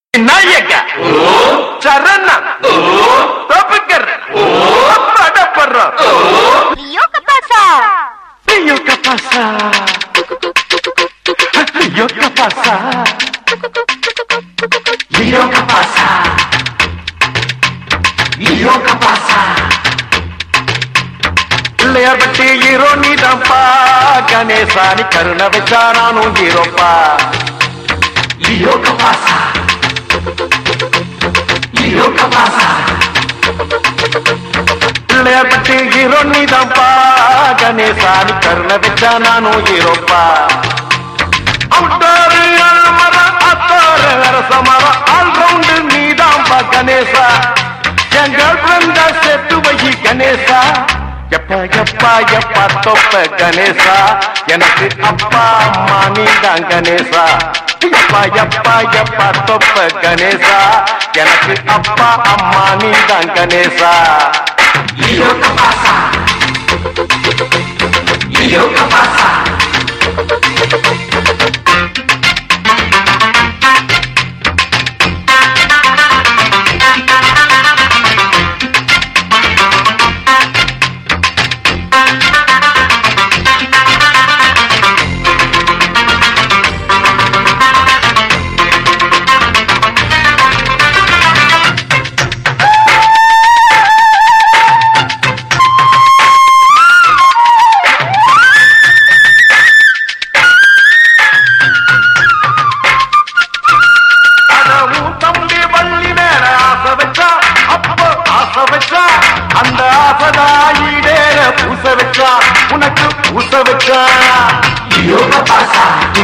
நாயக சரணம் தப்புக்கர் படப்படுற Rio que pasa? ஐயோ கப்பாசா ஐயோ கப்பாசா ஐயோ கப்பாசா ஐயோ கப்பாசா பிள்ளையார் பட்டி ஹீரோ நீதான்ப்பா கணேசா நீ கருணை வச்சா நானும் ஹீரோப்பா லியோ கபாசா லியோ கபாசா பிள்ளையார் பட்டி ஹீரோ நீதான்ப்பா கணேசா நீ கருணை வச்சா நானும் ஹீரோப்பா அவுட்டாரு அல்மர அத்தாரு அரசமர ஆல் ரவுண்டு நீதான்பா கணேசா என் கேர்ள் ஃப்ரெண்ட செத்து வை கணேசா எப்பா எப்பா எப்பா தொப்ப கணேசா எனக்கு அப்பா அம்மா நீதான் கணேசா எப்பா எப்பா எப்பா தொப்ப கணேசா எனக்கு அப்பா அம்மா நீதான் கணேசா லியோ கபாசா லியோ கபாசா அடவும் தம்பி வள்ளி மேல ஆசை வச்சா அப்ப ஆசை வச்சா அந்த ஆசைதாயிடேற பூச வச்சா உனக்கு பூச வச்சா யோக பாசா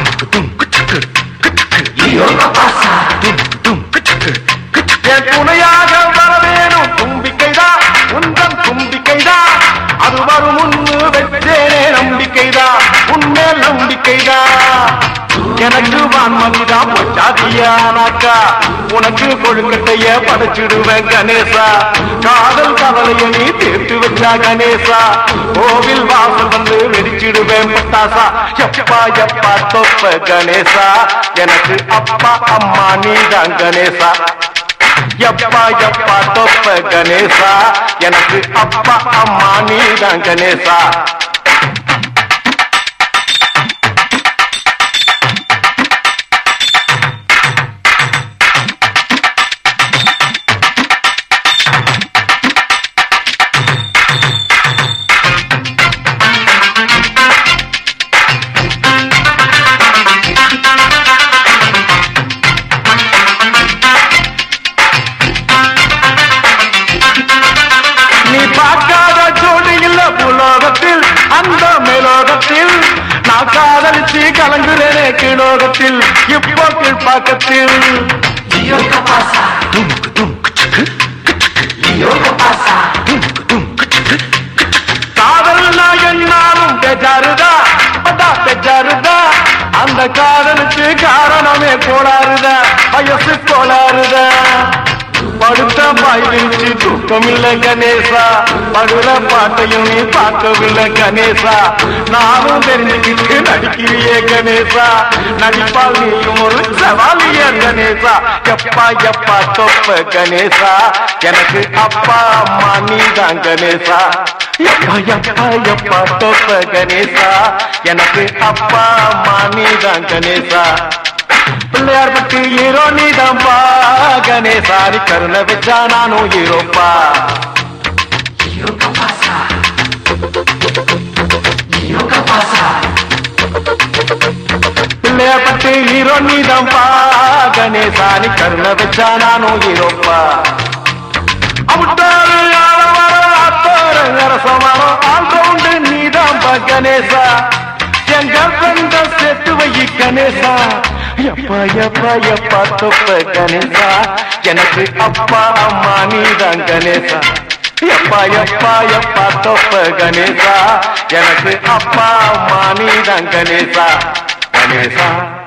யோக பாசா என் துணையாக வர வேணும் தும்பிக்கைதான் உந்தன் தும்பிக்கைதான் அது வரும் முன்னு வச்சேனே நம்பிக்கைதான் உன்மேல் நம்பிக்கைதான் எனக்கு வான்மதிதான் பொச்சாதியானாக்கா உனக்கு கொழுக்கட்டைய படைச்சிடுவேன் கணேசா காதல் கவலைய நீ தீர்த்து வச்சா கணேசா கோவில் வாசல் வந்து வெடிச்சிடுவேன் பட்டாசா எப்பா எப்பா தொப்ப கணேசா எனக்கு அப்பா அம்மா நீதான் கணேசா எப்பா எப்பா தொப்ப கணேசா எனக்கு அப்பா அம்மா நீதான் கணேசா நீ பார்க்காத ஜோடி இல்ல புலோகத்தில் அந்த மேலோகத்தில் நான் காதலிச்சு கலங்குறேனே கீழோகத்தில் இப்போ கீழ்பாக்கத்தில் காதல்னா என்னாலும் பெஜாருதா பட்டா பெஜாருதா அந்த காதலுக்கு காரணமே கோளாறுதா வயசு கோளாறுதா படுத்த பாய் விரிச்சு தூக்கம் இல்ல கணேசா படுற பாட்டையும் நீ பார்க்கவில்லை கணேசா நானும் தெரிஞ்சுக்கிட்டு நடிக்கிறியே கணேசா நடிப்பால் நீயும் ஒரு சவாலிய கணேசா எப்பா எப்பா தொப்ப கணேசா எனக்கு அப்பா அம்மா நீதான் கணேசா எப்பா எப்பா எப்பா தொப்ப கணேசா எனக்கு அப்பா அம்மா நீதான் கணேசா பிள்ளையார் பட்டி ஹீரோ நீதான்பா கணேசா நீ கருணை வச்சா நானும் ஹீரோப்பா பிள்ளையார் பட்டி ஹீரோ நீதான்பா கணேசா நீ கருணை வச்சா நானும் ஹீரோப்பா அவுட்டாரு ஆலமரம் அத்தாரு அரசமரம் ஆல் ரவுண்டு நீதான்பா கணேசா எங்க ஃப்ரெண்ட சேர்த்து வை கணேசா எப்பா எப்பா எப்பா தொப்ப கணேசா எனக்கு அப்பா அம்மா நீதான் கணேசா எப்பா எப்பா எப்பா தொப்ப கணேசா எனக்கு அப்பா அம்மா நீதான் கணேசா கணேசா